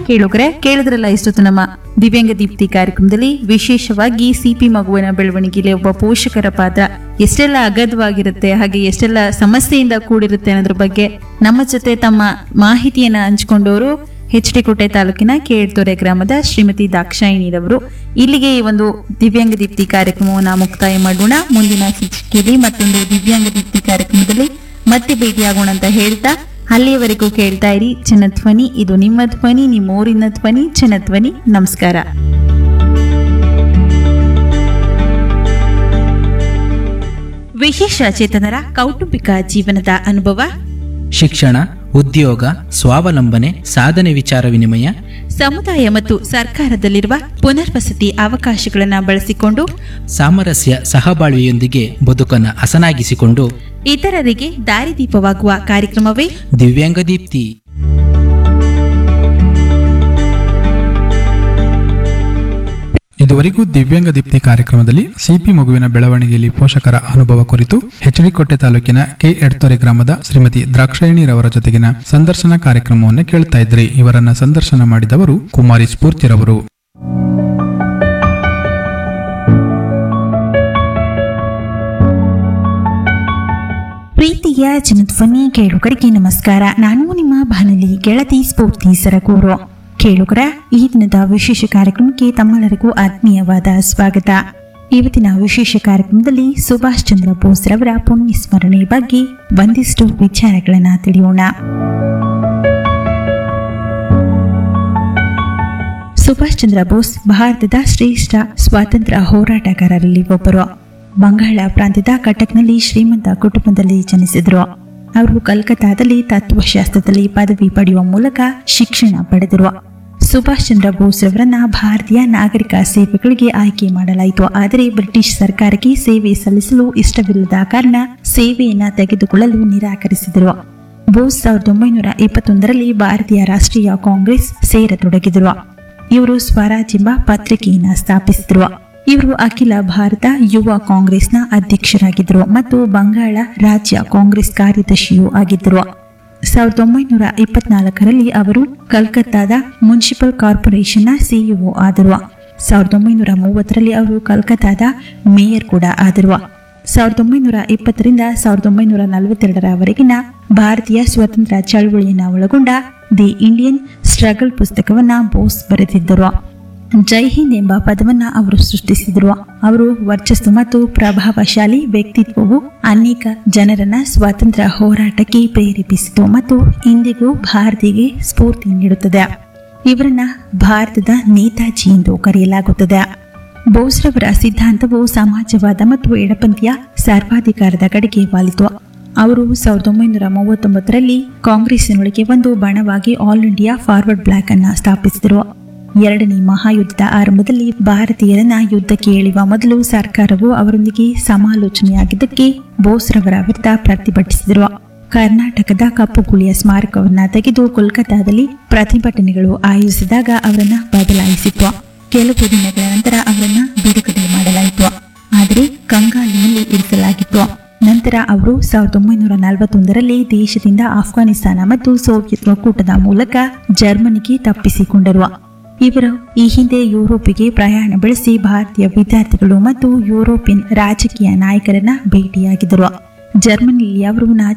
ಕೇಳುಗರೆ ಕೇಳಿದ್ರಲ್ಲ ಇಷ್ಟೊತ್ತು ನಮ್ಮ ದಿವ್ಯಾಂಗ ದೀಪ್ತಿ ಕಾರ್ಯಕ್ರಮದಲ್ಲಿ ವಿಶೇಷವಾಗಿ ಸಿಪಿ ಮಗುವಿನ ಬೆಳವಣಿಗೆಯಲ್ಲಿ ಒಬ್ಬ ಪೋಷಕರ ಪಾತ್ರ ಎಷ್ಟೆಲ್ಲ ಅಗಧವಾಗಿರುತ್ತೆ ಹಾಗೆ ಎಷ್ಟೆಲ್ಲ ಸಮಸ್ಯೆಯಿಂದ ಕೂಡಿರುತ್ತೆ ಅನ್ನೋದ್ರ ಬಗ್ಗೆ ನಮ್ಮ ಜೊತೆ ತಮ್ಮ ಮಾಹಿತಿಯನ್ನ ಹಂಚಿಕೊಂಡವರು ಎಚ್ ಡಿ ಕೋಟೆ ತಾಲೂಕಿನ ಕೇಳ್ತೊರೆ ಗ್ರಾಮದ ಶ್ರೀಮತಿ ದಾಕ್ಷಾಯಿಣಿರವರು ಇಲ್ಲಿಗೆ ಈ ಒಂದು ದಿವ್ಯಾಂಗ ದೀಪ್ತಿ ಕಾರ್ಯಕ್ರಮವನ್ನು ಮುಕ್ತಾಯ ಮಾಡೋಣ ಮುಂದಿನ ಸಂಚಿಕೆಯಲ್ಲಿ ಮತ್ತೊಂದು ದಿವ್ಯಾಂಗ ದೀಪ್ತಿ ಕಾರ್ಯಕ್ರಮದಲ್ಲಿ ಮತ್ತೆ ಭೇಟಿಯಾಗೋಣ ಅಂತ ಹೇಳ್ತಾ ಅಲ್ಲಿಯವರೆಗೂ ಕೇಳ್ತಾ ಇರಿ ಜನಧ್ವನಿ ಇದು ನಿಮ್ಮ ಧ್ವನಿ ನಿಮ್ಮ ಊರಿನ ಧ್ವನಿ ಜನಧ್ವನಿ ನಮಸ್ಕಾರ ವಿಶೇಷ ಚೇತನರ ಕೌಟುಂಬಿಕ ಜೀವನದ ಅನುಭವ ಶಿಕ್ಷಣ ಉದ್ಯೋಗ ಸ್ವಾವಲಂಬನೆ ಸಾಧನೆ ವಿಚಾರ ವಿನಿಮಯ ಸಮುದಾಯ ಮತ್ತು ಸರ್ಕಾರದಲ್ಲಿರುವ ಪುನರ್ವಸತಿ ಅವಕಾಶಗಳನ್ನು ಬಳಸಿಕೊಂಡು ಸಾಮರಸ್ಯ ಸಹಬಾಳ್ವೆಯೊಂದಿಗೆ ಬದುಕನ್ನು ಹಸನಾಗಿಸಿಕೊಂಡು ಇತರರಿಗೆ ದಾರಿದೀಪವಾಗುವ ಕಾರ್ಯಕ್ರಮವೇ ದಿವ್ಯಾಂಗ ದೀಪ್ತಿ ಇದುವರೆಗೂ ದಿವ್ಯಾಂಗ ದೀಪ್ತಿ ಕಾರ್ಯಕ್ರಮದಲ್ಲಿ ಸಿಪಿ ಮಗುವಿನ ಬೆಳವಣಿಗೆಯಲ್ಲಿ ಪೋಷಕರ ಅನುಭವ ಕುರಿತು ಹೆಚ್ಡಿಕೋಟೆ ತಾಲೂಕಿನ ಕೆ ಎಡ್ತೊರೆ ಗ್ರಾಮದ ಶ್ರೀಮತಿ ದ್ರಾಕ್ಷಾಯಣಿರವರ ಜೊತೆಗಿನ ಸಂದರ್ಶನ ಕಾರ್ಯಕ್ರಮವನ್ನು ಕೇಳ್ತಾ ಇದ್ರಿ ಇವರನ್ನ ಸಂದರ್ಶನ ಮಾಡಿದವರು ಕುಮಾರಿ ಸ್ಫೂರ್ತಿರವರು ಪ್ರೀತಿಯ ಜನಧ್ವನಿ ಕೇಳುಗರಿಗೆ ನಮಸ್ಕಾರ ನಾನು ನಿಮ್ಮ ಬಾನಲಿ ಗೆಳತಿ ಸ್ಫೂರ್ತಿ ಸರಗೂರು ಕೇಳುಗರ ಈ ದಿನದ ವಿಶೇಷ ಕಾರ್ಯಕ್ರಮಕ್ಕೆ ತಮ್ಮೆಲ್ಲರಿಗೂ ಆತ್ಮೀಯವಾದ ಸ್ವಾಗತ ಇವತ್ತಿನ ವಿಶೇಷ ಕಾರ್ಯಕ್ರಮದಲ್ಲಿ ಸುಭಾಷ್ ಚಂದ್ರ ಬೋಸ್ ರವರ ಪುಣ್ಯ ಸ್ಮರಣೆ ಬಗ್ಗೆ ಒಂದಿಷ್ಟು ವಿಚಾರಗಳನ್ನ ತಿಳಿಯೋಣ ಸುಭಾಷ್ ಚಂದ್ರ ಬೋಸ್ ಭಾರತದ ಶ್ರೇಷ್ಠ ಸ್ವಾತಂತ್ರ್ಯ ಹೋರಾಟಗಾರರಲ್ಲಿ ಒಬ್ಬರು ಬಂಗಾಳ ಪ್ರಾಂತ್ಯದ ಕಟಕ್ನಲ್ಲಿ ಶ್ರೀಮಂತ ಕುಟುಂಬದಲ್ಲಿ ಜನಿಸಿದರು ಅವರು ಕಲ್ಕತ್ತಾದಲ್ಲಿ ತತ್ವಶಾಸ್ತ್ರದಲ್ಲಿ ಪದವಿ ಪಡೆಯುವ ಮೂಲಕ ಶಿಕ್ಷಣ ಪಡೆದರು ಸುಭಾಷ್ ಚಂದ್ರ ಬೋಸ್ ಅವರನ್ನ ಭಾರತೀಯ ನಾಗರಿಕ ಸೇವೆಗಳಿಗೆ ಆಯ್ಕೆ ಮಾಡಲಾಯಿತು ಆದರೆ ಬ್ರಿಟಿಷ್ ಸರ್ಕಾರಕ್ಕೆ ಸೇವೆ ಸಲ್ಲಿಸಲು ಇಷ್ಟವಿಲ್ಲದ ಕಾರಣ ಸೇವೆಯನ್ನ ತೆಗೆದುಕೊಳ್ಳಲು ನಿರಾಕರಿಸಿದರು ಬೋಸ್ ಸಾವಿರದ ಒಂಬೈನೂರ ಇಪ್ಪತ್ತೊಂದರಲ್ಲಿ ಭಾರತೀಯ ರಾಷ್ಟ್ರೀಯ ಕಾಂಗ್ರೆಸ್ ಸೇರತೊಡಗಿದರು ಇವರು ಸ್ವರಾಜ್ ಎಂಬ ಪತ್ರಿಕೆಯನ್ನ ಸ್ಥಾಪಿಸಿದರು ಇವರು ಅಖಿಲ ಭಾರತ ಯುವ ಕಾಂಗ್ರೆಸ್ನ ಅಧ್ಯಕ್ಷರಾಗಿದ್ದರು ಮತ್ತು ಬಂಗಾಳ ರಾಜ್ಯ ಕಾಂಗ್ರೆಸ್ ಕಾರ್ಯದರ್ಶಿಯೂ ಆಗಿದ್ದರು ಸಾವಿರದ ಒಂಬೈನೂರ ಇಪ್ಪತ್ನಾಲ್ಕರಲ್ಲಿ ಅವರು ಕಲ್ಕತ್ತಾದ ಮುನ್ಸಿಪಲ್ ಕಾರ್ಪೊರೇಷನ್ನ ಸಿಇಒ ಆದರು ಸಾವಿರದ ಒಂಬೈನೂರ ಮೂವತ್ತರಲ್ಲಿ ಅವರು ಕಲ್ಕತ್ತಾದ ಮೇಯರ್ ಕೂಡ ಆದರು ಸಾವಿರದ ಒಂಬೈನೂರ ಇಪ್ಪತ್ತರಿಂದ ಸಾವಿರದ ಒಂಬೈನೂರ ನಲವತ್ತೆರಡರವರೆಗಿನ ಭಾರತೀಯ ಸ್ವತಂತ್ರ ಚಳವಳಿಯನ್ನು ಒಳಗೊಂಡ ದಿ ಇಂಡಿಯನ್ ಸ್ಟ್ರಗಲ್ ಪುಸ್ತಕವನ್ನ ಬೋಸ್ ಬರೆದಿದ್ದರು ಜೈ ಹಿಂದ್ ಎಂಬ ಪದವನ್ನ ಅವರು ಸೃಷ್ಟಿಸಿದರು ಅವರು ವರ್ಚಸ್ಸು ಮತ್ತು ಪ್ರಭಾವಶಾಲಿ ವ್ಯಕ್ತಿತ್ವವು ಅನೇಕ ಜನರನ್ನ ಸ್ವಾತಂತ್ರ್ಯ ಹೋರಾಟಕ್ಕೆ ಪ್ರೇರೇಪಿಸಿತು ಮತ್ತು ಇಂದಿಗೂ ಭಾರತೀಗೆ ಸ್ಫೂರ್ತಿ ನೀಡುತ್ತದೆ ಇವರನ್ನ ಭಾರತದ ನೇತಾಜಿ ಎಂದು ಕರೆಯಲಾಗುತ್ತದೆ ಬೋಸ್ರವರ ಸಿದ್ಧಾಂತವು ಸಮಾಜವಾದ ಮತ್ತು ಎಡಪಂಥೀಯ ಸರ್ವಾಧಿಕಾರದ ಕಡೆಗೆ ವಾಲಿತು ಅವರು ಸಾವಿರದ ಒಂಬೈನೂರ ಮೂವತ್ತೊಂಬತ್ತರಲ್ಲಿ ಕಾಂಗ್ರೆಸ್ಸಿನೊಳಗೆ ಒಂದು ಬಣವಾಗಿ ಆಲ್ ಇಂಡಿಯಾ ಫಾರ್ವರ್ಡ್ ಬ್ಲಾಕ್ ಅನ್ನ ಸ್ಥಾಪಿಸಿದರು ಎರಡನೇ ಮಹಾಯುದ್ಧದ ಆರಂಭದಲ್ಲಿ ಭಾರತೀಯರನ್ನ ಯುದ್ಧಕ್ಕೆ ಎಳೆಯುವ ಮೊದಲು ಸರ್ಕಾರವು ಅವರೊಂದಿಗೆ ಸಮಾಲೋಚನೆಯಾಗಿದ್ದಕ್ಕೆ ಬೋಸ್ರವರ ವಿರುದ್ಧ ಪ್ರತಿಭಟಿಸಿದರು ಕರ್ನಾಟಕದ ಕಪ್ಪುಗುಳಿಯ ಸ್ಮಾರಕವನ್ನ ತೆಗೆದು ಕೋಲ್ಕತ್ತಾದಲ್ಲಿ ಪ್ರತಿಭಟನೆಗಳು ಆಯೋಜಿಸಿದಾಗ ಅವರನ್ನ ಬದಲಾಯಿಸಿತು ಕೆಲವು ದಿನಗಳ ನಂತರ ಅವರನ್ನ ಬಿಡುಗಡೆ ಮಾಡಲಾಯಿತು ಆದರೆ ಕಂಗಾಲಿನಲ್ಲಿ ಇರಿಸಲಾಗಿತ್ತು ನಂತರ ಅವರು ಸಾವಿರದ ಒಂಬೈನೂರ ನಲವತ್ತೊಂದರಲ್ಲಿ ದೇಶದಿಂದ ಆಫ್ಘಾನಿಸ್ತಾನ ಮತ್ತು ಸೋವಿಯತ್ ಒಕ್ಕೂಟದ ಮೂಲಕ ಜರ್ಮನಿಗೆ ತಪ್ಪಿಸಿಕೊಂಡರು ಇವರು ಈ ಹಿಂದೆ ಯುರೋಪಿಗೆ ಪ್ರಯಾಣ ಬೆಳೆಸಿ ಭಾರತೀಯ ವಿದ್ಯಾರ್ಥಿಗಳು ಮತ್ತು ಯುರೋಪಿಯನ್ ರಾಜಕೀಯ ನಾಯಕರನ್ನ ಭೇಟಿಯಾಗಿದ್ದರು ಜರ್ಮನಿಯಲ್ಲಿ ಅವರು